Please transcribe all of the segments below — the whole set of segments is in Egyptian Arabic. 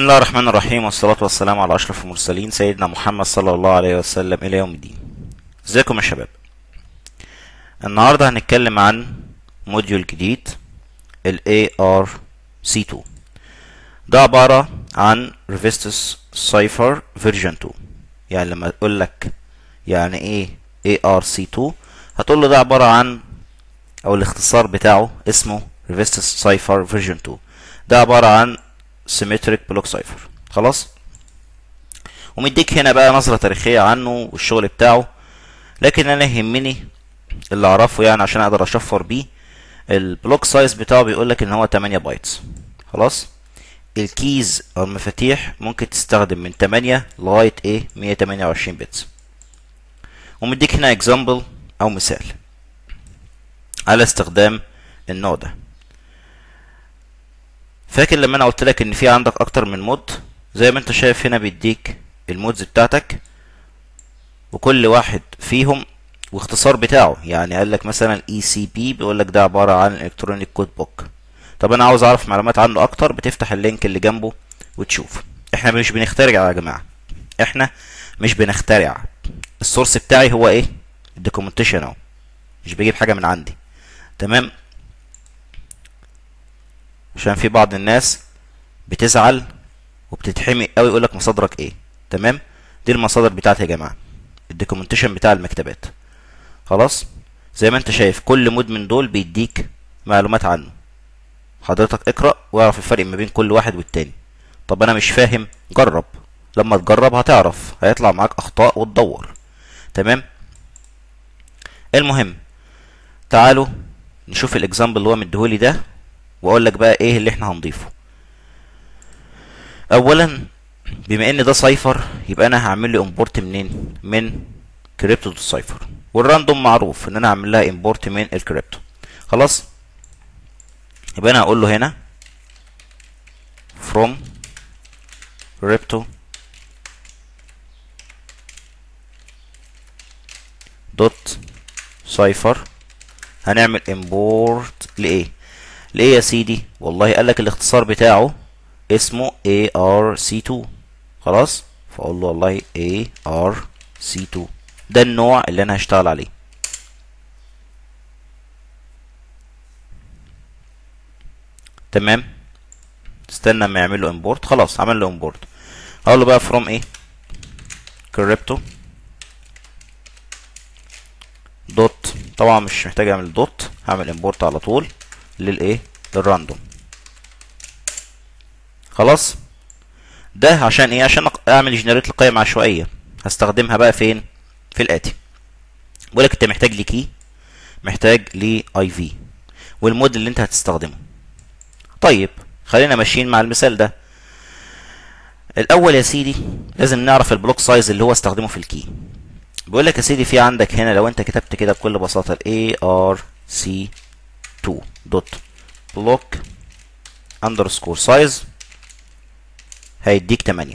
بسم الله الرحمن الرحيم والصلاة والسلام على أشرف المرسلين سيدنا محمد صلى الله عليه وسلم إلى يوم الدين ازيكم يا شباب النهاردة هنتكلم عن موديول جديد ال ARC2 ده عبارة عن Revestus Cipher Version 2 يعني لما أقول لك يعني إيه ARC2 هتقول له ده عبارة عن أو الاختصار بتاعه اسمه Revestus Cipher Version 2 ده عبارة عن سيمتريك بلوك سايفر خلاص ومديك هنا بقى نظرة تاريخية عنه والشغل بتاعه لكن انا يهمني اللي اعرفه يعني عشان اقدر اشفر بيه البلوك سايز بتاعه بيقول لك ان هو 8 بايتس خلاص الكيز او المفاتيح ممكن تستخدم من 8 لغاية ايه 128 بتس ومديك هنا اكزامبل او مثال على استخدام النوع ده فاكر لما انا قلت لك ان في عندك اكتر من مود زي ما انت شايف هنا بيديك المودز بتاعتك وكل واحد فيهم واختصار بتاعه يعني قال لك مثلا اي سي بي بيقول لك ده عباره عن الكترونيك كود بوك طب انا عاوز اعرف معلومات عنه اكتر بتفتح اللينك اللي جنبه وتشوف احنا مش بنخترع يا جماعه احنا مش بنخترع السورس بتاعي هو ايه الدوكيومنتيشن اهو مش بجيب حاجه من عندي تمام عشان في بعض الناس بتزعل وبتتحمق قوي يقول لك مصادرك ايه تمام دي المصادر بتاعتي يا جماعه الدوكيومنتيشن بتاع المكتبات خلاص زي ما انت شايف كل مود من دول بيديك معلومات عنه حضرتك اقرا واعرف الفرق ما بين كل واحد والتاني طب انا مش فاهم جرب لما تجرب هتعرف هيطلع معاك اخطاء وتدور تمام المهم تعالوا نشوف الاكزامبل اللي هو مديهولي ده واقول لك بقى ايه اللي احنا هنضيفه اولا بما ان ده سايفر يبقى انا هعمل لي امبورت منين من كريبتو تو سايفر والراندوم معروف ان انا هعمل لها امبورت من الكريبتو خلاص يبقى انا هقول له هنا from crypto دوت سايفر هنعمل امبورت لايه ليه يا سيدي والله قال لك الاختصار بتاعه اسمه ARC2 خلاص فاقول له والله ARC2 ده النوع اللي انا هشتغل عليه تمام استنى اما يعمل له امبورت خلاص عمل له امبورت هقول له بقى from ايه crypto دوت طبعا مش محتاج اعمل دوت هعمل امبورت على طول للايه للراندوم خلاص ده عشان ايه عشان اعمل جنريت لقيم عشوائيه هستخدمها بقى فين في الاتي بقول لك انت محتاج لكي محتاج ل اي في والمود اللي انت هتستخدمه طيب خلينا ماشيين مع المثال ده الاول يا سيدي لازم نعرف البلوك سايز اللي هو استخدمه في الكي بيقول لك يا سيدي في عندك هنا لو انت كتبت كده بكل بساطه ال ARC 2 دوت بلوك اندرسكور سايز هيديك 8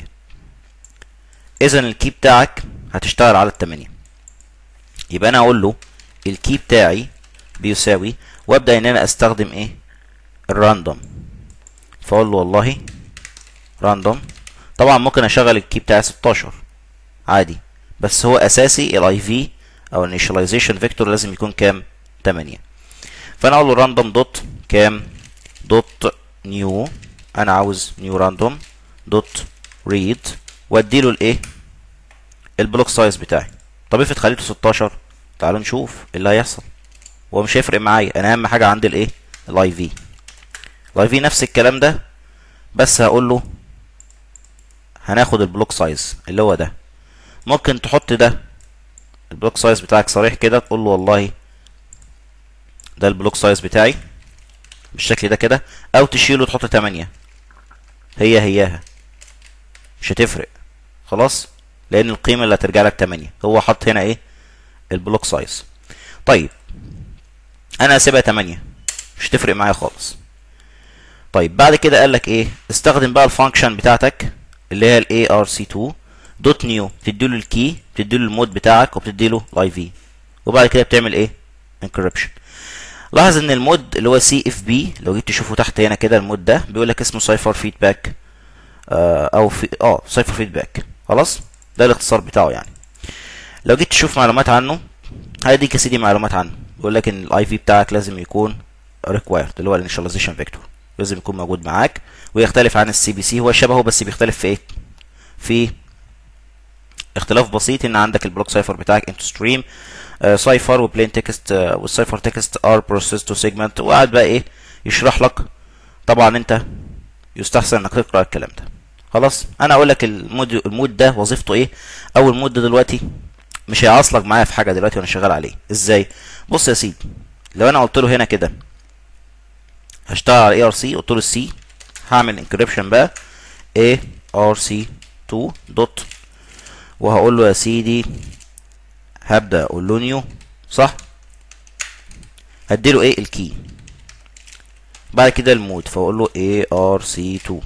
اذا الكي بتاعك هتشتغل على ال 8 يبقى انا اقول له الكي بتاعي بيساوي وابدا ان انا استخدم ايه الراندوم فاقول له والله راندوم طبعا ممكن اشغل الكي بتاعي 16 عادي بس هو اساسي الاي في او الانيشاليزيشن فيكتور لازم يكون كام 8 فانا اقول له راندوم دوت كام دوت نيو انا عاوز نيو راندوم دوت ريد وادي له الايه البلوك سايز بتاعي طب افرض خليته 16 تعالوا نشوف ايه اللي هيحصل هو مش هيفرق معايا انا اهم حاجه عندي الايه الاي في الاي في نفس الكلام ده بس هقول له هناخد البلوك سايز اللي هو ده ممكن تحط ده البلوك سايز بتاعك صريح كده تقول له والله ده البلوك سايز بتاعي بالشكل ده كده او تشيله وتحط 8 هي هياها مش هتفرق خلاص لان القيمه اللي هترجع لك 8 هو حط هنا ايه البلوك سايز طيب انا هسيبها 8 مش هتفرق معايا خالص طيب بعد كده قال لك ايه استخدم بقى الفانكشن بتاعتك اللي هي الاي ار سي 2 دوت نيو بتديله الكي بتديله المود بتاعك وبتديله الاي في وبعد كده بتعمل ايه انكريبشن لاحظ ان المود اللي هو سي اف بي لو جيت تشوفه تحت هنا كده المود ده بيقول لك اسمه سايفر فيدباك آه او في اه سايفر فيدباك خلاص ده الاختصار بتاعه يعني لو جيت تشوف معلومات عنه هيديك يا سيدي معلومات عنه بيقول لك ان الاي في بتاعك لازم يكون required اللي هو الانيشاليزيشن فيكتور لازم يكون موجود معاك ويختلف عن السي بي سي هو شبهه بس بيختلف في ايه في اختلاف بسيط ان عندك البلوك سايفر بتاعك انتو ستريم سايفر وبلين تكست والسايفر تكست ار بروسيس تو سيجمنت وقعد بقى ايه يشرح لك طبعا انت يستحسن انك تقرا الكلام ده خلاص انا اقول لك المود المود ده وظيفته ايه اول مود ده دلوقتي مش هيعصلك معايا في حاجه دلوقتي وانا شغال عليه ازاي بص يا سيدي لو انا قلت له هنا كده هشتغل على اي ار سي قلت له السي هعمل انكريبشن بقى اي ار سي 2 دوت وهقول له يا سيدي هبدا اقول له نيو صح هديله ايه الكي بعد كده المود فاقول له اي ار سي 2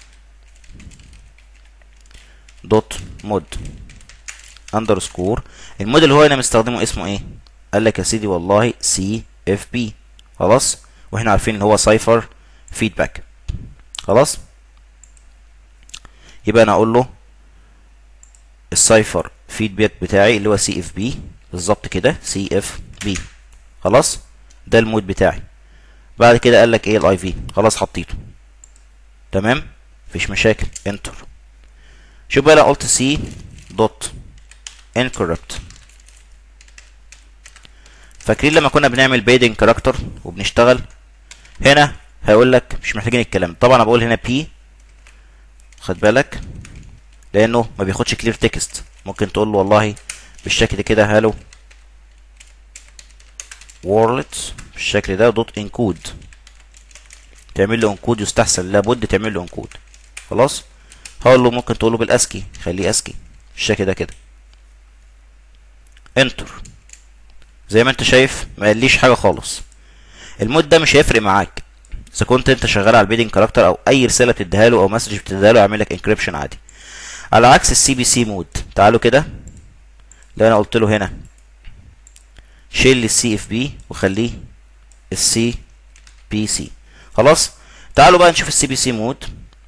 دوت مود اندرسكور المود اللي هو هنا مستخدمه اسمه ايه قال لك يا سيدي والله سي اف بي خلاص واحنا عارفين ان هو سايفر فيدباك خلاص يبقى انا اقول له السايفر فيدباك بتاعي اللي هو سي اف بي بالظبط كده سي اف بي خلاص ده المود بتاعي بعد كده قال لك ايه الاي في خلاص حطيته تمام مفيش مشاكل انتر شوف بقى لو قلت سي دوت incorrupt فاكرين لما كنا بنعمل بيدنج كاركتر وبنشتغل هنا هيقول لك مش محتاجين الكلام طبعا انا بقول هنا بي خد بالك لانه ما بياخدش كلير تكست ممكن تقول له والله بالشكل كده هالو وورلت بالشكل ده دوت انكود تعمل له انكود يستحسن لابد تعمل له انكود خلاص هقول له ممكن تقول له بالاسكي خليه اسكي بالشكل ده كده انتر زي ما انت شايف ما قاليش حاجه خالص المود ده مش هيفرق معاك اذا كنت انت شغال على البيدنج كاركتر او اي رساله بتديها له او مسج بتديها له يعمل لك انكريبشن عادي على عكس السي بي سي مود تعالوا كده لو انا قلت له هنا شيل السي اف بي وخليه السي بي سي خلاص تعالوا بقى نشوف السي بي سي مود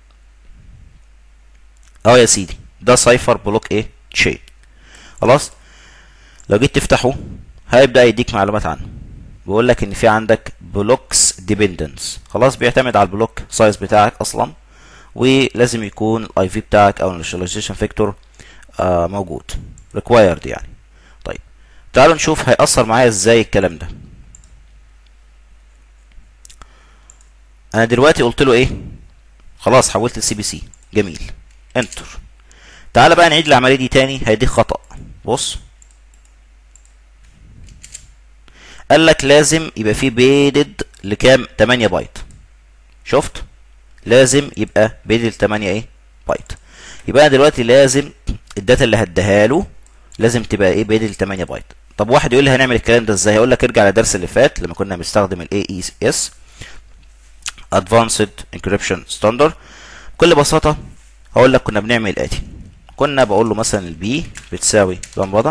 اهو يا سيدي ده سايفر بلوك ايه تشين خلاص لو جيت تفتحه هيبدا يديك معلومات عنه بيقول لك ان في عندك بلوكس ديبندنس خلاص بيعتمد على البلوك سايز بتاعك اصلا ولازم يكون الاي في بتاعك او الانيشاليزيشن فيكتور آه موجود ريكوايرد يعني طيب تعالوا نشوف هيأثر معايا ازاي الكلام ده انا دلوقتي قلت له ايه خلاص حولت السي بي سي جميل انتر تعال بقى نعيد العمليه دي تاني هيديك خطأ بص قال لك لازم يبقى فيه بيدد لكام 8 بايت شفت لازم يبقى بيدد 8 ايه بايت يبقى انا دلوقتي لازم الداتا اللي هديها له لازم تبقى ايه بيدد 8 بايت طب واحد يقول لي هنعمل الكلام ده ازاي هقول لك ارجع للدرس اللي فات لما كنا بنستخدم الاي اي اس Advanced Encryption Standard بكل بساطة هقول لك كنا بنعمل الآتي كنا بقول له مثلا البي بتساوي لمبضة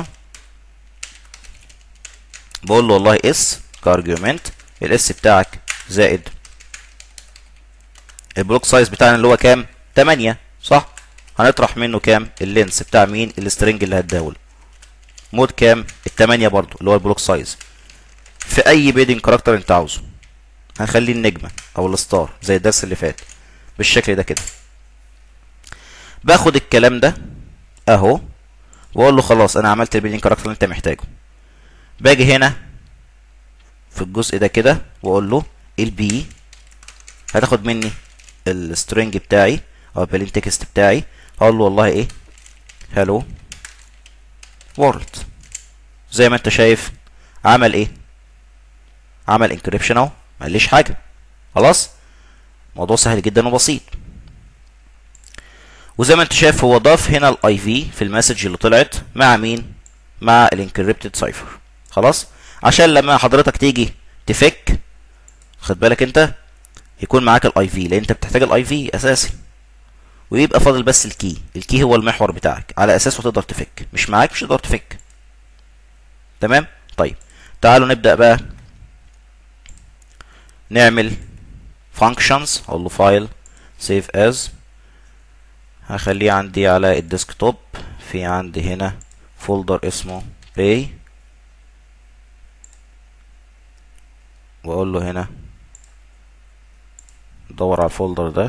بقول له والله اس كارجيومنت الاس بتاعك زائد البلوك سايز بتاعنا اللي هو كام 8 صح هنطرح منه كام اللينس بتاع مين السترنج اللي هداهوله مود كام التمانية برضو اللي هو البلوك سايز في اي بيدنج كاركتر انت عاوزه هنخليه النجمة او الستار زي الدرس اللي فات بالشكل ده كده باخد الكلام ده اهو واقول له خلاص انا عملت البيدنج كاركتر اللي انت محتاجه باجي هنا في الجزء ده كده واقول له البي هتاخد مني السترنج بتاعي او البلين تكست بتاعي هقول له والله ايه هلو وورلد زي ما انت شايف عمل ايه عمل انكريبشن اهو ما قاليش حاجه خلاص موضوع سهل جدا وبسيط وزي ما انت شايف هو ضاف هنا الاي في في المسج اللي طلعت مع مين مع الانكريبتد سايفر خلاص عشان لما حضرتك تيجي تفك خد بالك انت يكون معاك الاي في لان انت بتحتاج الاي في اساسي ويبقى فاضل بس الكي الكي هو المحور بتاعك على اساسه تقدر تفك مش معاك مش تقدر تفك تمام طيب تعالوا نبدا بقى نعمل functions اقول له file save as هخليه عندي على الديسكتوب في عندي هنا فولدر اسمه pay واقول له هنا دور على الفولدر ده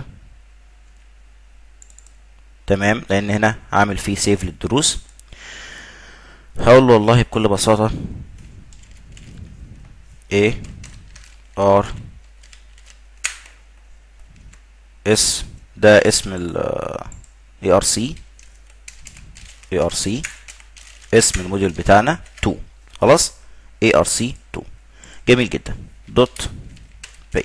تمام لان هنا عامل فيه سيف للدروس هقول له والله بكل بساطة A R اس ده اسم ال ARC ARC اسم الموديول بتاعنا 2 خلاص ARC 2 جميل جدا دوت باي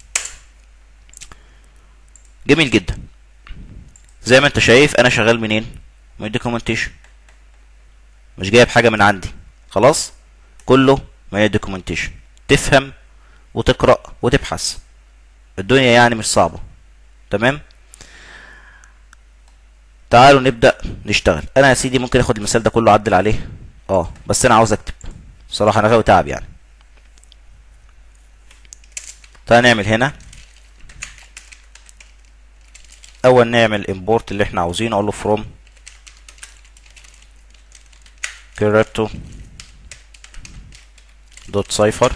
جميل جدا زي ما انت شايف انا شغال منين من الدوكيومنتيشن مش جايب حاجه من عندي خلاص كله من الدوكيومنتيشن تفهم وتقرا وتبحث الدنيا يعني مش صعبه تمام تعالوا نبدا نشتغل انا يا سيدي ممكن اخد المثال ده كله اعدل عليه اه بس انا عاوز اكتب صراحه انا غاوي تعب يعني تعال نعمل هنا اول نعمل import اللي احنا عاوزينه اقول له from crypto دوت cipher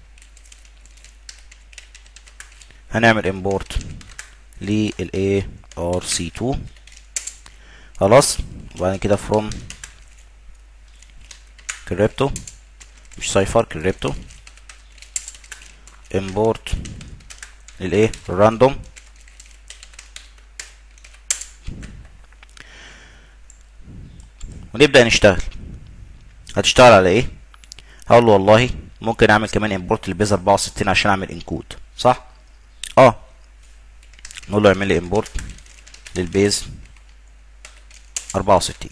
هنعمل import لل arc2 خلاص وبعد كده from crypto مش cipher crypto import للايه random ونبدأ نشتغل هتشتغل على ايه هقول له والله ممكن اعمل كمان امبورت للبيز 64 عشان اعمل انكود صح اه نقول له اعمل لي امبورت للبيز 64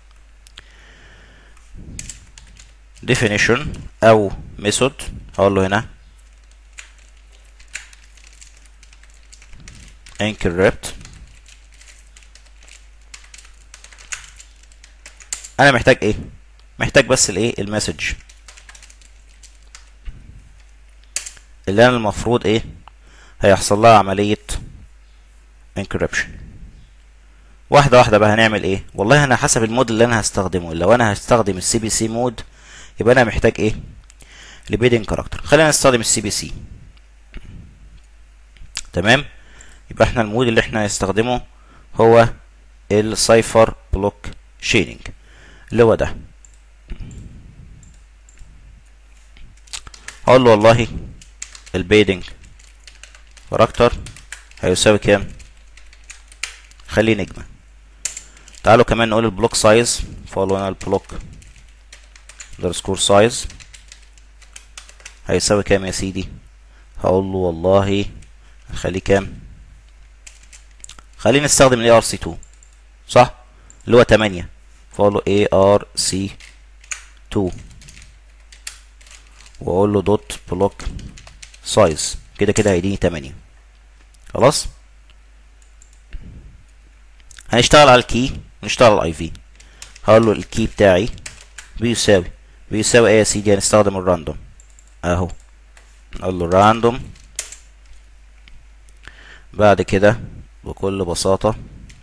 definition او method هقول له هنا encrypt انا محتاج ايه محتاج بس الايه المسج اللي انا المفروض ايه هيحصل لها عملية encryption واحدة واحدة بقى هنعمل ايه والله انا حسب المود اللي انا هستخدمه لو انا هستخدم السي بي سي مود يبقى انا محتاج ايه لبيدنج كاركتر خلينا نستخدم السي بي سي تمام يبقى احنا المود اللي احنا هنستخدمه هو السايفر بلوك شيننج اللي هو ده هقول له والله البيدنج كاركتر هيساوي كام خليه نجمة تعالوا كمان نقول البلوك سايز فقول هنا البلوك underscore سايز هيساوي كام يا سيدي هقول له والله هنخليه كام خلينا نستخدم ال ARC2 صح اللي هو 8 فاقول له ARC2 واقول له دوت بلوك سايز كده كده هيديني 8 خلاص هنشتغل على الكي ونشتغل على الاي في هقول له الكي بتاعي بيساوي بيساوي ايه يا سيدي هنستخدم الراندوم اهو نقول له راندوم بعد كده بكل بساطة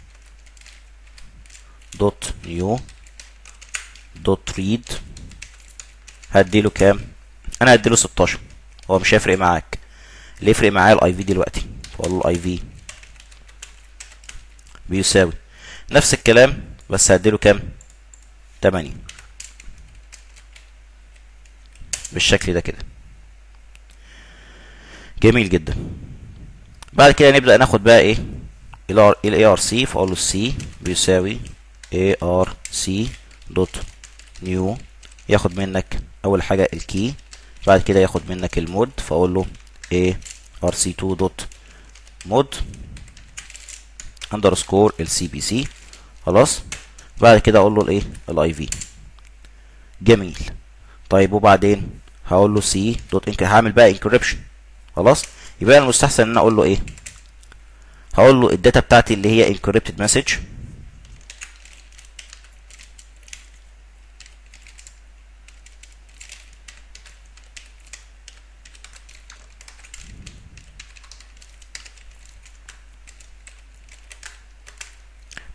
دوت نيو دوت ريد هديله كام انا هديله 16 هو مش هيفرق معاك اللي يفرق معايا الاي في دلوقتي فاقول له الاي في بيساوي نفس الكلام بس هديله كام 8 بالشكل ده كده جميل جدا بعد كده نبدأ ناخد بقى ايه ال ARC فاقول له C بيساوي ARC دوت نيو ياخد منك اول حاجة الكي بعد كده ياخد منك المود فاقول له ARC2 دوت مود اندرسكور السي بي سي خلاص بعد كده اقول له الايه الاي في جميل طيب وبعدين هقول له سي دوت انك هعمل بقى انكريبشن خلاص يبقى المستحسن ان انا اقول له ايه هقول له الداتا بتاعتي اللي هي encrypted message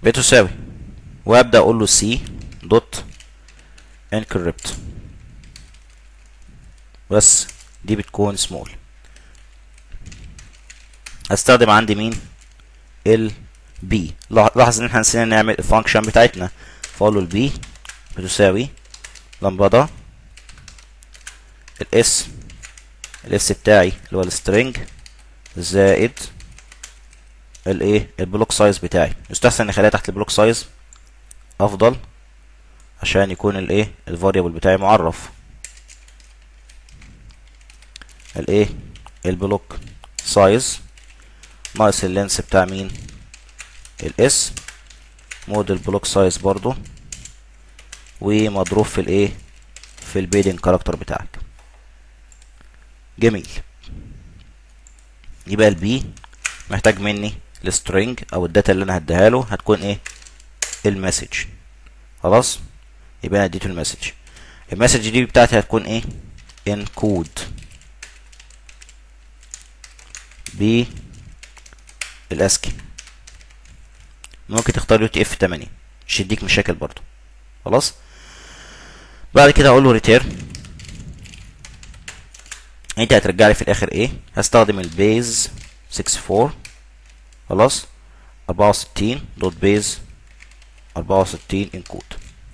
بتساوي وابدا اقول له سي دوت انكريبت بس دي بتكون سمول هستخدم عندي مين ال بي لاحظ ان احنا نسينا نعمل الفانكشن بتاعتنا فاقول له البي بتساوي لمبدا الاس الاس بتاعي اللي هو السترنج زائد الايه البلوك سايز بتاعي يستحسن نخليها تحت البلوك سايز افضل عشان يكون الايه الفاريبل بتاعي معرف الايه البلوك سايز ناقص اللينس بتاع مين الاس مود البلوك سايز برضو ومضروب في الايه في البيدنج كاركتر بتاعك جميل يبقى البي محتاج مني السترينج او الداتا اللي انا هديها له هتكون ايه المسج خلاص يبقى انا اديته المسج المسج دي بتاعتي هتكون ايه انكود ب الاسكي ممكن تختار يو تي اف 8 مش يديك مشاكل برضو خلاص بعد كده اقول له ريتيرن انت هترجع لي في الاخر ايه هستخدم البيز 64 خلاص 64 دوت بيز 64 انكود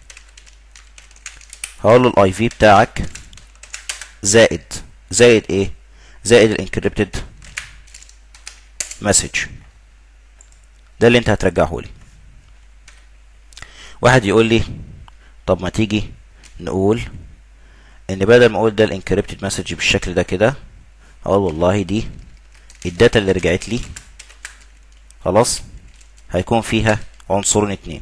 هقول له الاي في بتاعك زائد زائد ايه زائد الانكريبتد مسج ده اللي انت هترجعه لي واحد يقول لي طب ما تيجي نقول ان بدل ما اقول ده الانكريبتد مسج بالشكل ده كده اقول والله دي الداتا اللي رجعت لي خلاص هيكون فيها عنصرين اتنين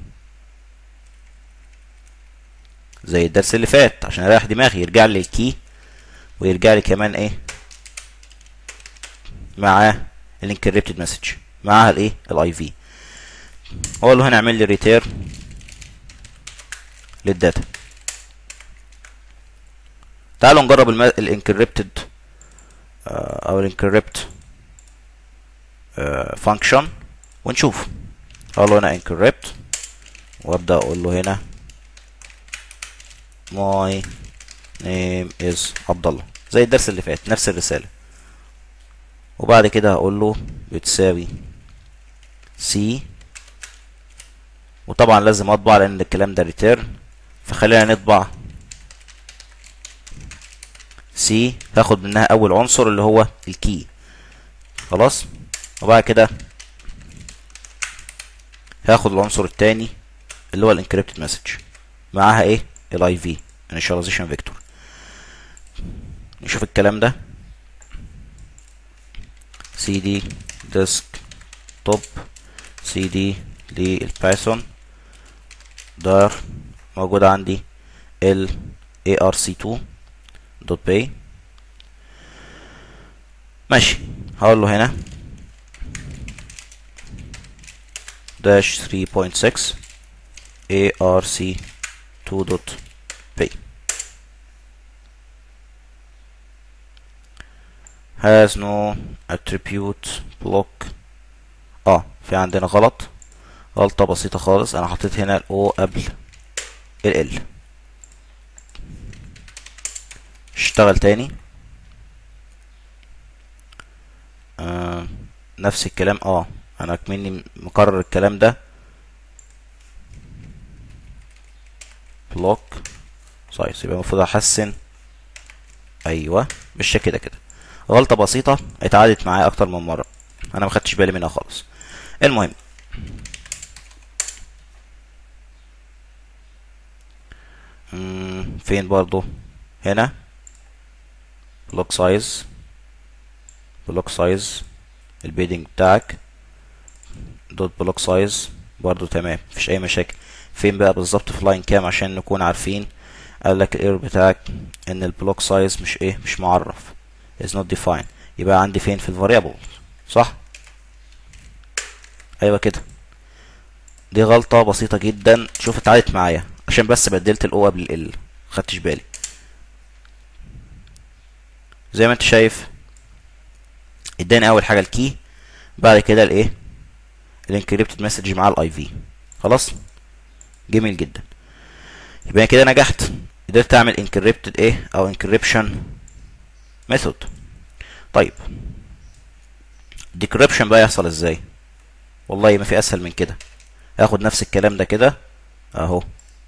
زي الدرس اللي فات عشان اريح دماغي يرجع لي الكي ويرجع لي كمان ايه معاه الانكريبتد مسج معاها الايه الاي في اقول له هنا اعمل لي ريتير للداتا تعالوا نجرب الانكريبتد او الانكريبت فانكشن ونشوف اقول له هنا انكريبت وابدا اقول له هنا my name is عبد الله زي الدرس اللي فات نفس الرساله وبعد كده هقول له بتساوي سي وطبعا لازم اطبع لان الكلام ده ريتيرن فخلينا نطبع سي هاخد منها اول عنصر اللي هو الكي خلاص وبعد كده هاخد العنصر التاني اللي هو الانكريبتد مسج معاها ايه الاي في initialization vector نشوف الكلام ده cd desktop cd للبايثون دار موجود عندي ال arc2 دوت pay ماشي هقول له هنا dash 3.6 arc2 دوت pay has no attribute block اه في عندنا غلط غلطة بسيطة خالص انا حطيت هنا ال O قبل ال L اشتغل تاني آه نفس الكلام اه انا كمني مكرر الكلام ده بلوك سايز يبقى المفروض احسن ايوه بالشكل ده كده غلطة بسيطة اتعادت معايا اكتر من مرة انا ما خدتش بالي منها خالص المهم فين برضو هنا بلوك سايز بلوك سايز البيدنج بتاعك دوت بلوك سايز برضو تمام مفيش اي مشاكل فين بقى بالظبط في لاين كام عشان نكون عارفين قال لك الايرور بتاعك ان البلوك سايز مش ايه مش معرف is not defined يبقى عندي فين في الفاريبل صح ايوه كده دي غلطة بسيطة جدا شوف اتعادت معايا عشان بس بدلت الاو قبل ال خدتش بالي زي ما انت شايف اداني اول حاجة الكي بعد كده الايه الانكريبتد مسج مع الاي في خلاص جميل جدا يبقى كده نجحت قدرت اعمل encrypted ايه او encryption method طيب decryption بقى يحصل ازاي والله ما في اسهل من كده هاخد نفس الكلام ده كده اهو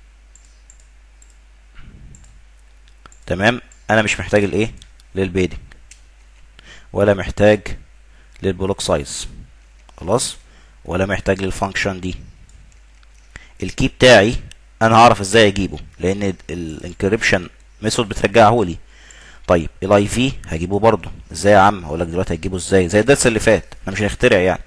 تمام انا مش محتاج الايه للبيدنج ولا محتاج للبلوك سايز خلاص ولا محتاج للفانكشن دي الكي بتاعي انا هعرف ازاي اجيبه لان الانكريبشن ميثود بترجعه لي طيب الاي في هجيبه برضه ازاي يا عم هقول لك دلوقتي هتجيبه ازاي زي الدرس اللي فات احنا مش هنخترع يعني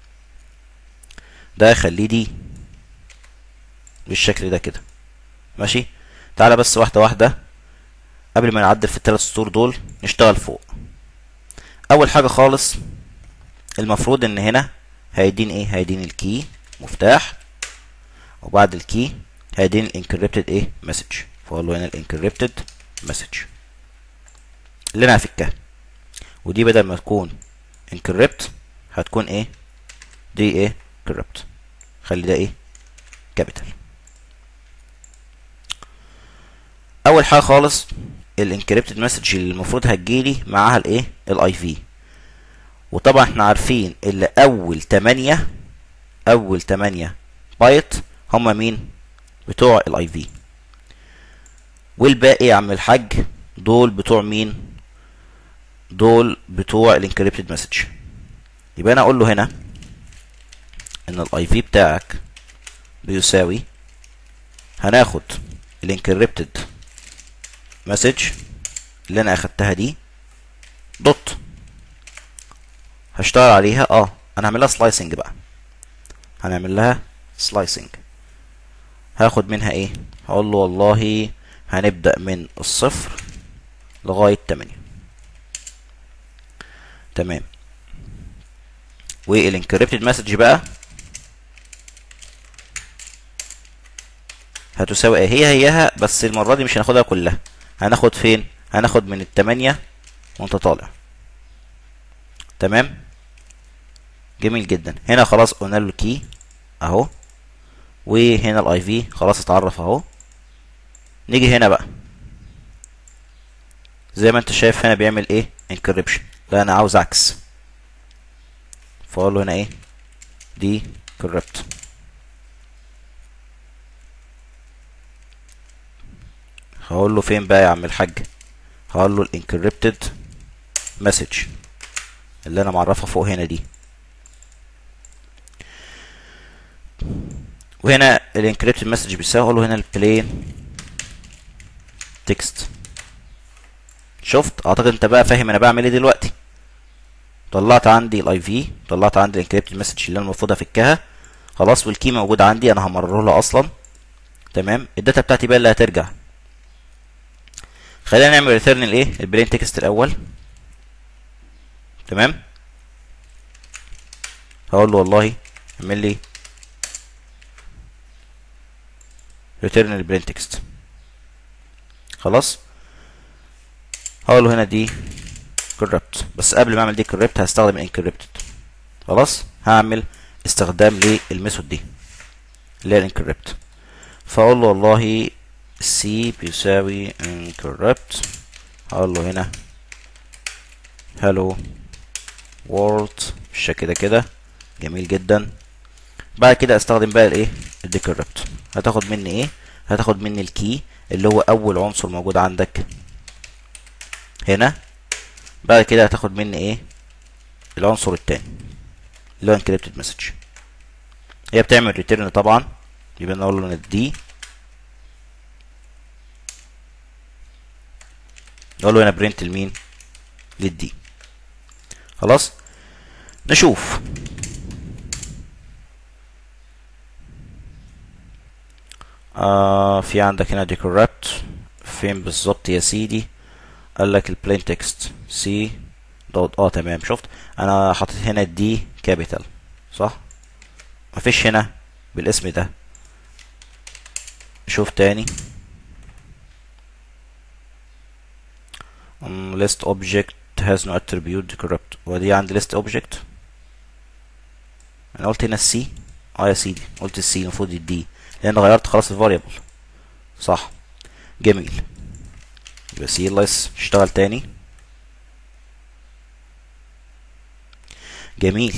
ده خليه دي بالشكل ده كده ماشي تعالى بس واحده واحده قبل ما نعدل في الثلاث سطور دول نشتغل فوق اول حاجه خالص المفروض ان هنا هيديني ايه هيديني الكي مفتاح وبعد الكي هيديني الانكريبتد ايه مسج فاقول له هنا الانكريبتد مسج اللي انا هفكها ودي بدل ما تكون انكريبت هتكون ايه دي ايه كريبت خلي ده ايه كابيتال اول حاجه خالص الانكريبتد مسج اللي المفروض هتجيلي معاها الايه الاي في وطبعا احنا عارفين اللي اول 8 اول 8 بايت هما مين بتوع الاي في والباقي يا عم الحاج دول بتوع مين دول بتوع الانكريبتد مسج يبقى انا اقول له هنا ان الاي في بتاعك بيساوي هناخد الانكريبتد مسج اللي انا اخدتها دي دوت هشتغل عليها اه انا هعمل لها سلايسنج بقى هنعمل لها سلايسنج هاخد منها ايه هقول له والله هنبدأ من الصفر لغاية تمانية تمام والانكريبتد مسج بقى هتساوي ايه هي هيها بس المرة دي مش هناخدها كلها هناخد فين هناخد من التمانية وانت طالع تمام جميل جدا هنا خلاص قلنا له الكي اهو وهنا الاي في خلاص اتعرف اهو نيجي هنا بقى زي ما انت شايف هنا بيعمل ايه انكريبشن لا انا عاوز عكس فاقول له هنا ايه دي كوربت هقول له فين بقى يا عم الحاج هقول له الانكريبتد مسج اللي انا معرفها فوق هنا دي وهنا الانكريبتد مسج بيساوي اقول له هنا البلين تكست شفت اعتقد انت بقى فاهم انا بعمل ايه دلوقتي طلعت عندي الاي في طلعت عندي الانكريبتد مسج اللي انا المفروض افكها خلاص والكي موجود عندي انا همرره له اصلا تمام الداتا بتاعتي بقى اللي هترجع خلينا نعمل ريتيرن الايه البلين تكست الاول تمام هقول له والله اعمل لي ريتيرن البلين تكست خلاص هقول له هنا دي كوربت بس قبل ما اعمل دي كوربت هستخدم انكريبتد خلاص هعمل استخدام للميثود دي اللي هي الانكريبت فاقول له والله سي بيساوي incorrupt هقول له هنا hello world بالشكل ده كده جميل جدا بعد كده استخدم بقى الايه الديكوربت هتاخد مني ايه هتاخد مني الكي اللي هو اول عنصر موجود عندك هنا بعد كده هتاخد مني ايه العنصر التاني اللي هو encrypted message هي بتعمل ريتيرن طبعا يبقى نقول له دي نقول له هنا برنت لمين للدي خلاص نشوف آه في عندك هنا decrypt فين بالظبط يا سيدي قال لك البلين تكست سي دوت اه تمام شفت انا حاطط هنا دي كابيتال صح مفيش هنا بالاسم ده نشوف تاني um, list object has no attribute corrupt ودي عندي list object انا قلت هنا السي اه يا سيدي قلت السي المفروض الدي لان غيرت خلاص الفاريبل صح جميل يبقى سي لس اشتغل تاني جميل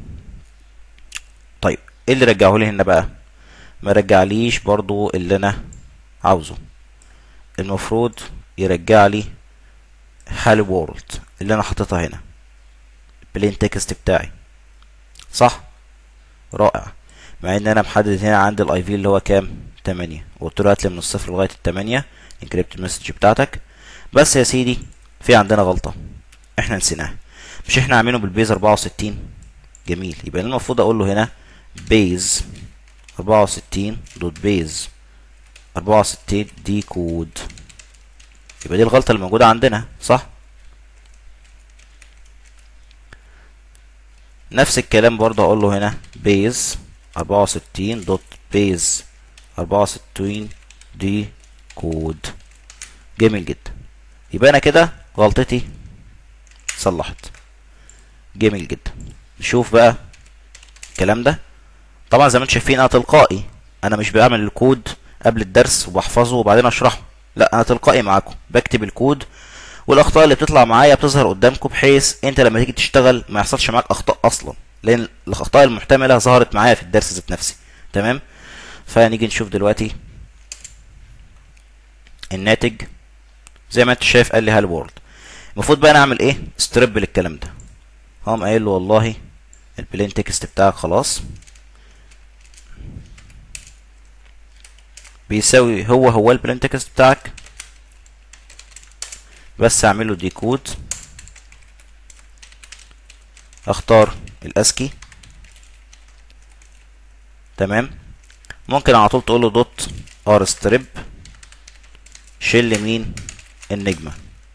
طيب ايه اللي رجعه لي هنا بقى ما رجعليش برضو اللي انا عاوزه المفروض يرجع لي هالو وورلد اللي انا حاططها هنا البلين تكست بتاعي صح رائع مع ان انا محدد هنا عند الاي في اللي هو كام 8 وقلت له هات لي من الصفر لغايه التمانية انكريبت المسج بتاعتك بس يا سيدي في عندنا غلطه احنا نسيناها مش احنا عاملينه بالبيز 64 جميل يبقى انا المفروض اقول له هنا بيز 64 دوت بيز 64 دي كود يبقى دي الغلطه اللي موجوده عندنا صح نفس الكلام برضه هقول له هنا بيز 64 دوت بيز 64 دي كود جميل جدا يبقى انا كده غلطتي صلحت جميل جدا نشوف بقى الكلام ده طبعا زي ما انتم شايفين انا تلقائي انا مش بعمل الكود قبل الدرس وبحفظه وبعدين اشرحه لا انا تلقائي معاكم بكتب الكود والاخطاء اللي بتطلع معايا بتظهر قدامكم بحيث انت لما تيجي تشتغل ما يحصلش معاك اخطاء اصلا لان الاخطاء المحتمله ظهرت معايا في الدرس ذات نفسي تمام فنيجي نشوف دلوقتي الناتج زي ما انت شايف قال لي هالو وورلد المفروض بقى انا اعمل ايه ستريب للكلام ده هقوم قايل له والله البلين تكست بتاعك خلاص بيساوي هو هو البلين تكست بتاعك بس اعمل له ديكود اختار الاسكي تمام ممكن على طول تقول له دوت ار ستريب شيل مين النجمه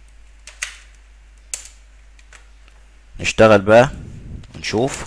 نشتغل بقى ونشوف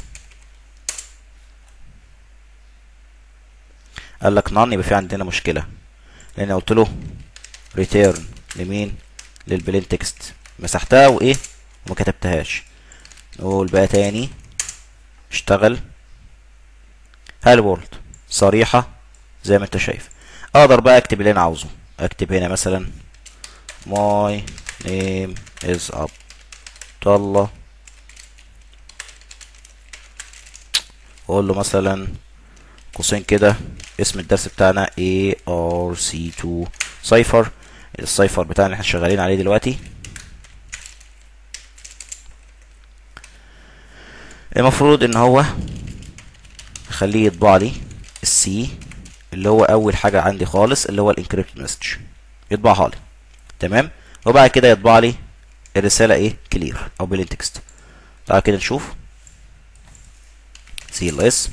قال لك نان يبقى في عندنا مشكله لان قلت له ريتيرن لمين للبلين تكست مسحتها وايه وما كتبتهاش نقول بقى تاني اشتغل هالو وورلد صريحة زي ما انت شايف اقدر بقى اكتب اللي انا عاوزه اكتب هنا مثلا my name is عبدالله واقول له مثلا قوسين كده اسم الدرس بتاعنا ARC2 سايفر السايفر بتاعنا اللي احنا شغالين عليه دلوقتي المفروض ان هو اخليه يطبع لي السي اللي هو اول حاجه عندي خالص اللي هو الانكريبت مسج يطبعها لي تمام وبعد كده يطبع لي الرساله ايه كلير او بلين تكست تعال كده نشوف سي ال اس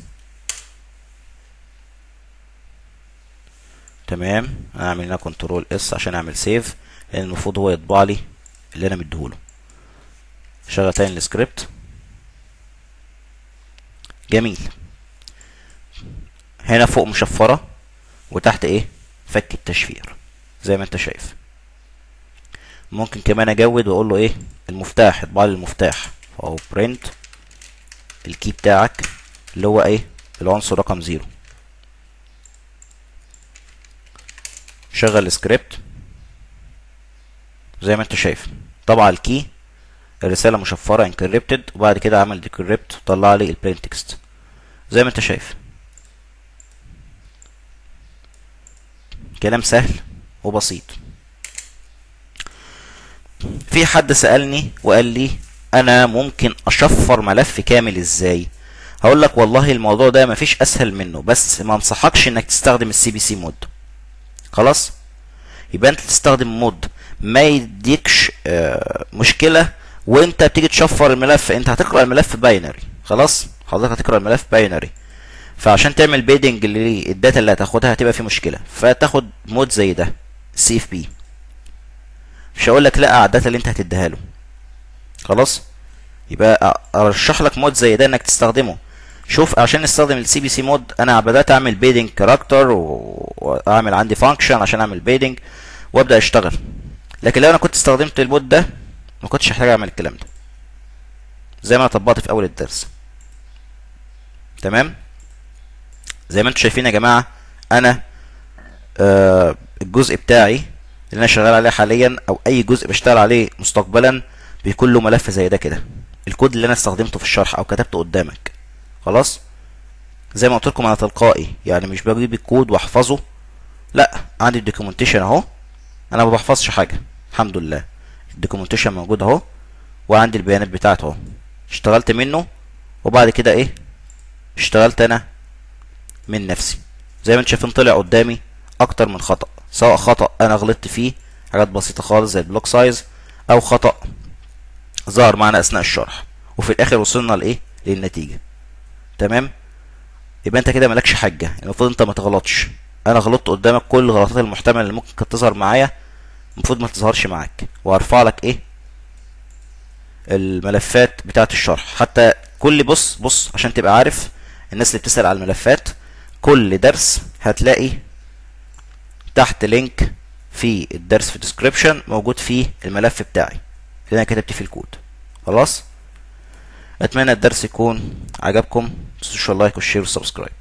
تمام اعمل هنا كنترول اس عشان اعمل سيف لان المفروض هو يطبع لي اللي انا مديهوله شغل تاني السكريبت جميل هنا فوق مشفرة وتحت ايه فك التشفير زي ما انت شايف ممكن كمان اجود واقول له ايه المفتاح اطبع لي المفتاح فهو برنت الكي بتاعك اللي هو ايه العنصر رقم زيرو شغل السكريبت زي ما انت شايف طبع الكي الرسالة مشفرة انكريبتد وبعد كده عمل ديكريبت طلع لي البلين تكست زي ما انت شايف كلام سهل وبسيط في حد سألني وقال لي انا ممكن اشفر ملف كامل ازاي هقول لك والله الموضوع ده مفيش اسهل منه بس ما انصحكش انك تستخدم السي بي سي مود خلاص يبقى انت تستخدم مود ما يديكش آه مشكله وانت بتيجي تشفر الملف انت هتقرا الملف باينري خلاص حضرتك هتقرا الملف باينري فعشان تعمل بيدنج للداتا اللي هتاخدها هتبقى في مشكله فتاخد مود زي ده سي اف بي مش هقول لك لا على الداتا اللي انت هتديها له خلاص يبقى ارشح لك مود زي ده انك تستخدمه شوف عشان نستخدم السي بي سي مود انا بدات اعمل بيدنج كاركتر واعمل عندي فانكشن عشان اعمل بيدنج وابدا اشتغل لكن لو انا كنت استخدمت المود ده ما كنتش محتاج اعمل الكلام ده زي ما انا طبقت في اول الدرس تمام زي ما انتم شايفين يا جماعه انا آه الجزء بتاعي اللي انا شغال عليه حاليا او اي جزء بشتغل عليه مستقبلا بيكون له ملف زي ده كده الكود اللي انا استخدمته في الشرح او كتبته قدامك خلاص زي ما قلت لكم انا تلقائي يعني مش بجيب الكود واحفظه لا عندي الدوكيومنتيشن اهو انا ما بحفظش حاجه الحمد لله الدوكيومنتيشن موجود اهو وعندي البيانات بتاعته اهو اشتغلت منه وبعد كده ايه اشتغلت انا من نفسي زي ما انتم شايفين طلع قدامي اكتر من خطأ سواء خطأ انا غلطت فيه حاجات بسيطة خالص زي البلوك سايز او خطأ ظهر معنا اثناء الشرح وفي الاخر وصلنا لايه للنتيجة تمام يبقى انت كده مالكش حاجة المفروض انت ما تغلطش انا غلطت قدامك كل الغلطات المحتملة اللي ممكن كانت تظهر معايا المفروض ما تظهرش معاك وهرفع لك ايه الملفات بتاعة الشرح حتى كل بص بص عشان تبقى عارف الناس اللي بتسأل على الملفات كل درس هتلاقي تحت لينك في الدرس في الديسكريبشن موجود فيه الملف بتاعي اللي انا كتبت فيه الكود خلاص اتمنى الدرس يكون عجبكم متنسوش اللايك والشير والسبسكرايب